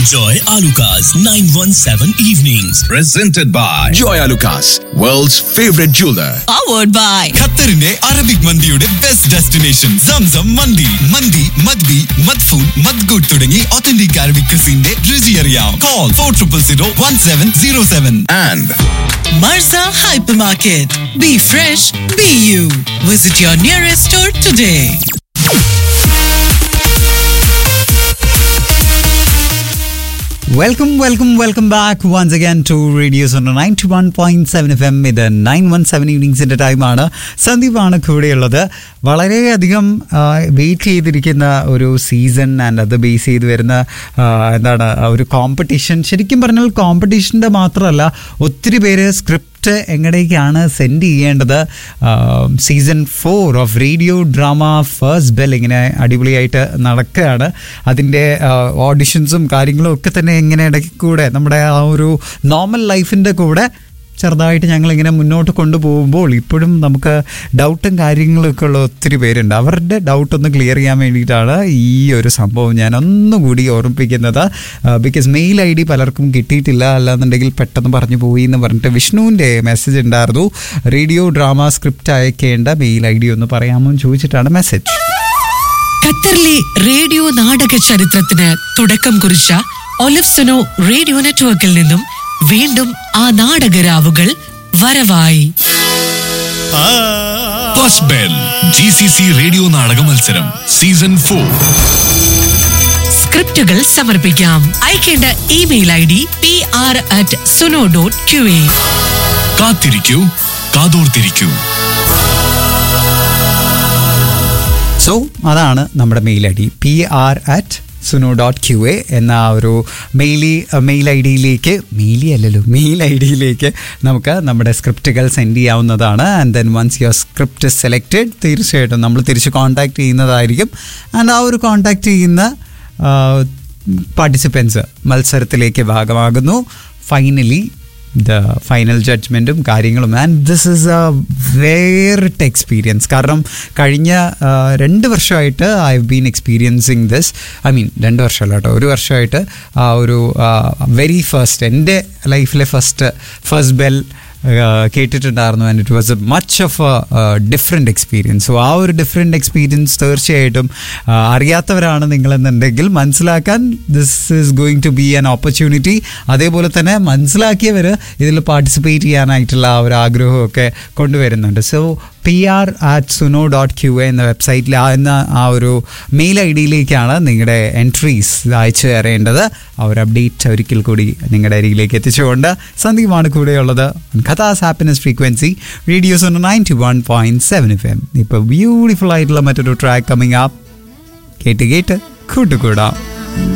Joy Alukas, 917 Evenings. presented by Joy Lucas, world's favorite jeweler. powered by ഖത്തറിന്റെ Arabic മന്തിയുടെ best destination Zamzam മന്തി മന്തി മദ്ബി മദ്ഫൂൺ മദ്ഗുഡ് തുടങ്ങി ഒത്തന്റിക് അറബിക് ക്രിസിന്റെ രുചി അറിയാം call for triple zero one seven zero seven And Marza Hypermarket. Be fresh, be you. Visit your nearest store today. Welcome welcome welcome back once again to radios ninety one point seven F M ഇത് nine one seven ഈവനിങ്സിൻ്റെ ടൈമാണ് സന്ദീപാണ് കൂടെയുള്ളത് വളരെയധികം wait ചെയ്തിരിക്കുന്ന ഒരു season and അത് base ചെയ്ത് വരുന്ന ആ, എന്താണ് ആ ഒരു കോമ്പറ്റീഷൻ ശരിക്കും പറഞ്ഞാൽ കോമ്പറ്റീഷൻ്റെ മാത്രമല്ല ഒത്തിരി പേര് സ്ക്രിപ്റ്റ് എങ്ങടേക്കാണ് സെൻഡ് ചെയ്യേണ്ടത് season four of radio drama first bell ഇങ്ങനെ അടിപൊളിയായിട്ട് നടക്കുകയാണ് അതിൻ്റെ ഓഡിഷൻസും കാര്യങ്ങളും ഒക്കെ തന്നെ ഇങ്ങനെ ഇടയ്ക്ക് കൂടെ നമ്മുടെ ആ ഒരു നോർമൽ ലൈഫിൻ്റെ കൂടെ ചെറുതായിട്ട് ഞങ്ങളിങ്ങനെ മുന്നോട്ട് കൊണ്ടുപോകുമ്പോൾ ഇപ്പോഴും നമുക്ക് ഡൗട്ടും കാര്യങ്ങളൊക്കെ ഉള്ള ഒത്തിരി പേരുണ്ട് അവരുടെ ഡൗട്ട് ഒന്ന് ക്ലിയർ ചെയ്യാൻ വേണ്ടിയിട്ടാണ് ഈ ഒരു സംഭവം ഞാൻ ഒന്നുകൂടി ഓർമ്മിപ്പിക്കുന്നത് ബിക്കോസ് മെയിൽ ഐ ഡി പലർക്കും കിട്ടിയിട്ടില്ല അല്ലാന്നുണ്ടെങ്കിൽ പെട്ടെന്ന് പറഞ്ഞു പോയി എന്ന് പറഞ്ഞിട്ട് വിഷ്ണുവിൻ്റെ മെസ്സേജ് ഉണ്ടായിരുന്നു റേഡിയോ ഡ്രാമ സ്ക്രിപ്റ്റ് അയക്കേണ്ട മെയിൽ ഐ ഡി ഒന്ന് പറയാമോ എന്ന് ചോദിച്ചിട്ടാണ് മെസ്സേജ് ഖത്തറിലെ റേഡിയോ നാടക ചരിത്രത്തിന് തുടക്കം കുറിച്ച ഒലിഫ്സനോ റേഡിയോ നെറ്റ്വർക്കിൽ നിന്നും വീണ്ടും ആ നാടകരാവുകൾ വരവായി first bell G C C radio നാടക മത്സരം സീസൺ ഫോർ സ്ക്രിപ്റ്റുകൾ സമർപ്പിക്കാം അയക്കേണ്ട email I D P R at Suno dot Q A കാത്തിരിക്കൂ കാതോർത്തിരിക്കൂ സോ അതാണ് നമ്മുടെ mail I D P R at Suno dot Q A എന്ന ആ ഒരു മെയിലി മെയിൽ ഐ ഡിയിലേക്ക് മെയിലി അല്ലല്ലോ മെയിൽ ഐ ഡിയിലേക്ക് നമുക്ക് നമ്മുടെ സ്ക്രിപ്റ്റുകൾ സെൻഡ് ചെയ്യാവുന്നതാണ് and then once your script selected തീർച്ചയായിട്ടും നമ്മൾ തിരിച്ച് കോൺടാക്ട് ചെയ്യുന്നതായിരിക്കും ആൻഡ് ആ ഒരു കോൺടാക്ട് ചെയ്യുന്ന പാർട്ടിസിപ്പൻസ് മത്സരത്തിലേക്ക് ഭാഗമാകുന്നു ഫൈനലി ദ ഫൈനൽ ജഡ്ജ്മെൻറ്റും കാര്യങ്ങളും ആൻഡ് ദിസ് ഇസ് എ വേറിട്ട് എക്സ്പീരിയൻസ് കാരണം കഴിഞ്ഞ ആ, രണ്ട് വർഷമായിട്ട് I have been experiencing this I mean രണ്ട് വർഷമല്ല കേട്ടോ ഒരു വർഷമായിട്ട് ആ ഒരു വെരി ഫസ്റ്റ് എൻ്റെ ലൈഫിലെ ഫസ്റ്റ് ഫസ്റ്റ് ബെൽ കേട്ടിട്ടുണ്ടായിരുന്നു and it was a much of a different experience so ആ ഒരു ഡിഫറെൻ്റ് എക്സ്പീരിയൻസ് തീർച്ചയായിട്ടും ആ, അറിയാത്തവരാണ് നിങ്ങളെന്നുണ്ടെങ്കിൽ മനസ്സിലാക്കാൻ this is going to be an opportunity അതേപോലെ തന്നെ മനസ്സിലാക്കിയവർ ഇതിൽ പാർട്ടിസിപ്പേറ്റ് ചെയ്യാനായിട്ടുള്ള ആ ഒരു ആഗ്രഹമൊക്കെ കൊണ്ടുവരുന്നുണ്ട് so P R at Suno dot Q A എന്ന വെബ്സൈറ്റിൽ ആ എന്ന ആ ഒരു മെയിൽ ഐ ഡിയിലേക്കാണ് നിങ്ങളുടെ എൻട്രീസ് അയച്ചു തരേണ്ടത് ആ ഒരു അപ്ഡേറ്റ് ഒരിക്കൽ കൂടി നിങ്ങളുടെ അരികിലേക്ക് എത്തിച്ചുകൊണ്ട് സന്ദീപാണ് കൂടെയുള്ളത് Qatar's happiness frequency radios ninety one point seven F M ഇപ്പോൾ ബ്യൂട്ടിഫുൾ ആയിട്ടുള്ള മറ്റൊരു ട്രാക്ക് കമ്മിങ് ആപ്പ് കേട്ട് കേട്ട് കൂട്ടുകൂടാം